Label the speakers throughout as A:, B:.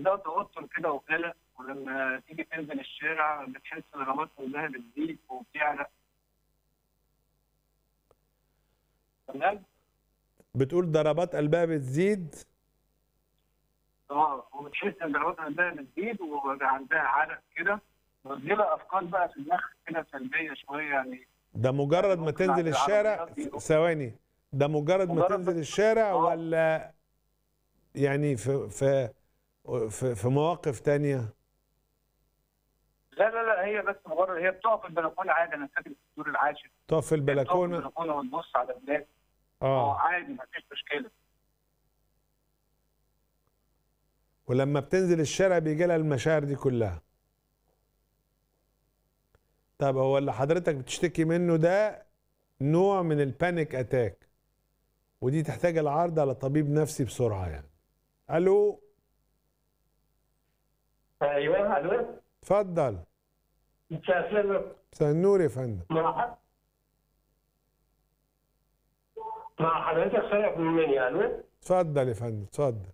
A: عندها توتر كده وقلق ولما تيجي تنزل الشارع بتحس ضربات قلبها بتزيد وبتعرق تمام
B: بتقول ضربات قلبها بتزيد
A: اه وبتحس ان ضربات قلبها بتزيد وبقى عندها عرق كده وتجيلها افكار بقى في دماغها كده سلبيه شويه يعني
B: ده مجرد ما
A: ممكن
B: تنزل
A: عند
B: الشارع
A: العربيات بيقف.
B: ثواني ده مجرد ما
A: مجرد
B: تنزل
A: ما-
B: الشارع
A: آه.
B: ولا يعني في في في, في مواقف تانية
A: لا لا لا هي بس مجرد هي بتقف في البلكونه عادي انا ساكن في الدور العاشر
B: تقف في
A: بتقف في
B: البلكونة
A: البلكونه وتبص على الناس اه
B: اه
A: عادي مفيش مشكله
B: ولما بتنزل الشارع بيجي لها المشاعر دي كلها طب هو اللي حضرتك بتشتكي منه ده نوع من البانيك اتاك ودي تحتاج العرض على طبيب نفسي بسرعة يعني الو
C: ايوه الو
B: اتفضل
C: مساء الخير
B: مساء النور يا فندم
C: مع مع حضرتك صالح من مني الو
B: اتفضل يا فندم اتفضل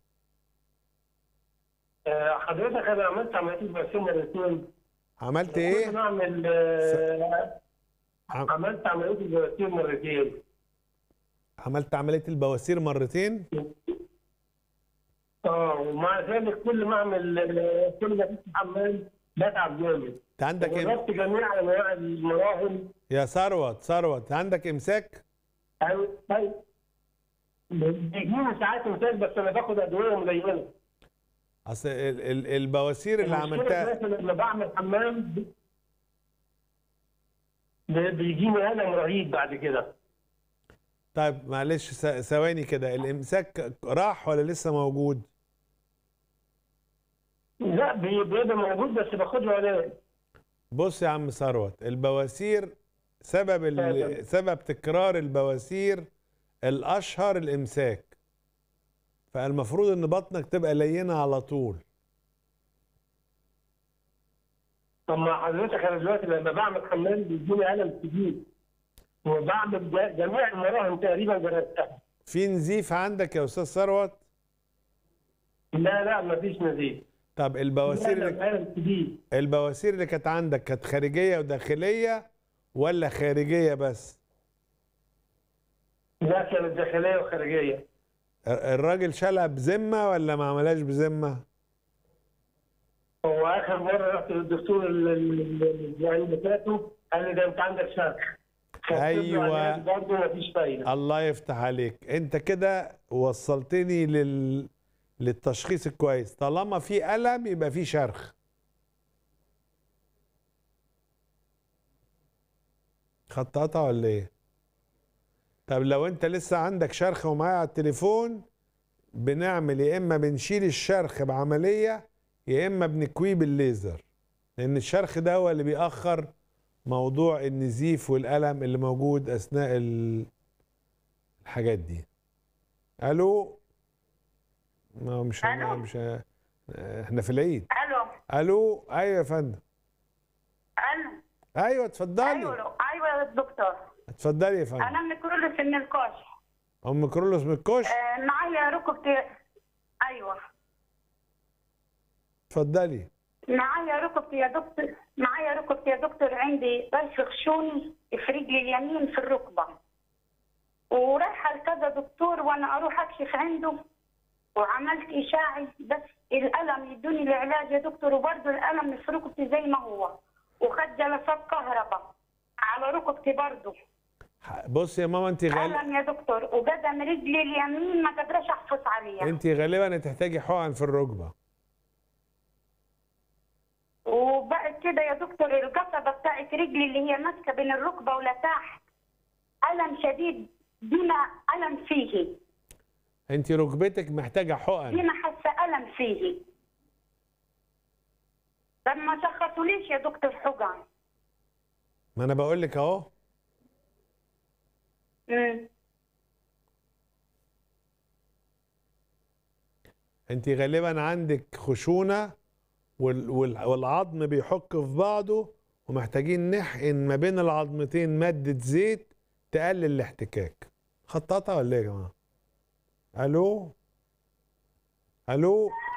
C: آه، حضرتك انا عملت عمليه بسيم مرتين
B: عملت
C: كل
B: ايه
C: ما اعمل آه،
B: عم-
C: عملت عمليه البواسير مرتين
B: عملت عملية البواسير مرتين
C: اه ومع ذلك كل ما اعمل آه، كل ما افتح حمام بتعب جامد
B: انت عندك إم...
C: جربت جميع انواع المراهم
B: يا ثروت ثروت عندك امساك
C: أيوة، أيوة. بيجيني ساعات امساك بس انا باخد ادويه ملينه
B: اصل ال... ال... البواسير اللي
C: المشكلة
B: عملتها
C: دلوقتي لما بعمل حمام ب- ب- بيجيني الم رهيب بعد كده
B: طيب معلش ث- ثواني كده الامساك راح ولا لسه موجود
C: لا بي- بيبقى موجود بس باخد له علاج
B: بص يا عم ثروت البواسير سبب ال...
C: فعلا.
B: سبب تكرار البواسير الاشهر الامساك فالمفروض ان بطنك تبقى لينه على طول
C: طب ما حضرتك انا دلوقتي لما بعمل حمام بيجيني الم شديد وبعمل ج- جميع المراهم تقريبا جربتها
B: في نزيف عندك يا استاذ ثروت
C: لا لا مفيش نزيف
B: طب البواسير اللي...
C: الم الم شديد
B: البواسير اللي كانت عندك كانت خارجيه وداخليه ولا خارجيه بس
C: لا كانت داخليه وخارجيه
B: الر- الراجل شالها بذمه ولا ما عملهاش بذمه
C: هو اخر مره رحت للدكتور ال- ال- ال- الاسبوعين اللي فاتوا قال لي ده انت عندك شرخ
B: أيوة.
C: برضه مفيش فايده
B: الله يفتح عليك انت كده وصلتني لل... للتشخيص الكويس طالما في ألم يبقى في شرخ خط قطع ولا ايه طب لو انت لسه عندك شرخ ومعايا على التليفون بنعمل يا اما بنشيل الشرخ بعملية يا اما بنكويه بالليزر لان الشرخ ده هو اللي بيأخر موضوع النزيف والألم اللي موجود أثناء ال- الحاجات دي ألو ما هو مش
D: ألو؟
B: مش احنا في العيد
D: الو
B: ألو أيوة يا فندم
D: الو
B: أيوة
D: ايوه
B: اتفضلي
D: ايوه يا دكتور
B: اتفضلي يا فندم
D: انا من كرولس من الكوش
B: أم كرولوس من الكوش
D: آه معايا ركبتي ايوه
B: اتفضلي
D: معايا ركبتي يا دكتور معايا ركبتي يا دكتور عندي ضيف خشوني في رجلي اليمين في الركبه ورايحه لكذا دكتور وانا اروح اكشف عنده وعملت اشاعي بس الالم يدوني العلاج يا دكتور وبرضه الالم في ركبتي زي ما هو وخد جلسات كهرباء على ركبتي برضه
B: ح- بص يا ماما انت غال...
D: ألم يا دكتور وقدم رجلي اليمين ما قدرش احفظ عليها
B: انت غالبا هتحتاجي حقن في الركبة
D: وبعد كده يا دكتور القصبة بتاعت رجلي اللي هي ماسكة بين الركبة ولا تحت ألم شديد بما ألم فيه
B: انت ركبتك محتاجة حقن
D: بما حاسة ألم فيه طب ما شخصوليش يا دكتور حقن
B: ما انا بقول لك اهو
D: مم.
B: انت غالبا عندك خشونة وال- وال- والعظم بيحك في بعضه ومحتاجين نحقن ما بين العظمتين مادة زيت تقلل الاحتكاك خط قطع ولا ايه يا جماعة الو الو